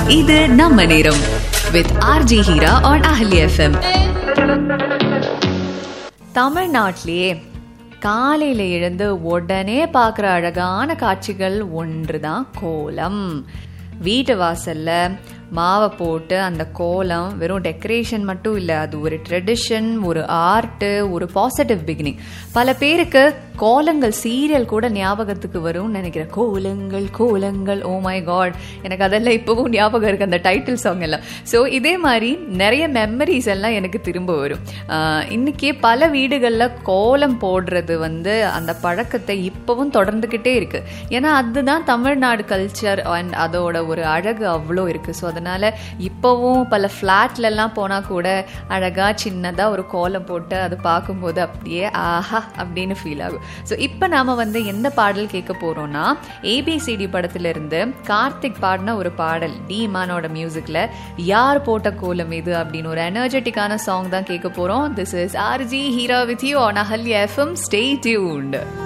இது நம்ம நேரம் with RJ Heera on Ahalya FM தமிழ்நாட்டிலேயே காலையில எழுந்து உடனே பார்க்குற அழகான காட்சிகள் ஒன்று தான் கோலம் வீட்டு வாசல்ல மாவை போட்டு அந்த கோலம் வெறும் டெக்கரேஷன் மட்டும் இல்லை அது ஒரு ட்ரெடிஷன் ஒரு ஆர்ட்டு ஒரு பாசிட்டிவ் பிகினிங் பல பேருக்கு கோலங்கள் சீரியல் கூட ஞாபகத்துக்கு வரும்னு நினைக்கிறேன் கோலங்கள் கோலங்கள் ஓ மை காட் எனக்கு அதெல்லாம் இப்போவும் ஞாபகம் இருக்கு அந்த டைட்டில் சாங் எல்லாம் ஸோ இதே மாதிரி நிறைய மெமரிஸ் எல்லாம் எனக்கு திரும்ப வரும் ஆஹ் இன்னைக்கு பல வீடுகளில் கோலம் போடுறது வந்து அந்த பழக்கத்தை இப்போவும் தொடர்ந்துக்கிட்டே இருக்கு ஏன்னா அதுதான் தமிழ்நாடு கல்ச்சர் அண்ட் அதோட ஒரு அழகு அவ்வளோ இருக்கு ஸோ அதனால இப்போவும் பல ஃப்ளாட்லலாம் போனால் கூட அழகா சின்னதாக ஒரு கோலம் போட்டு அது பார்க்கும்போது அப்படியே ஆஹா அப்படின்னு ஃபீல் ஆகும் ஸோ இப்போ நாம வந்து எந்த பாடல் கேட்க போறோம்னா ஏபிசிடி படத்துல இருந்து கார்த்திக் பாடின ஒரு பாடல் டி மானோட மியூசிக்ல யார் போட்ட கோலம் இது அப்படின்னு ஒரு எனர்ஜெட்டிக்கான சாங் தான் கேட்க போறோம் this is RJ Heera with you on Ahalya FM stay tuned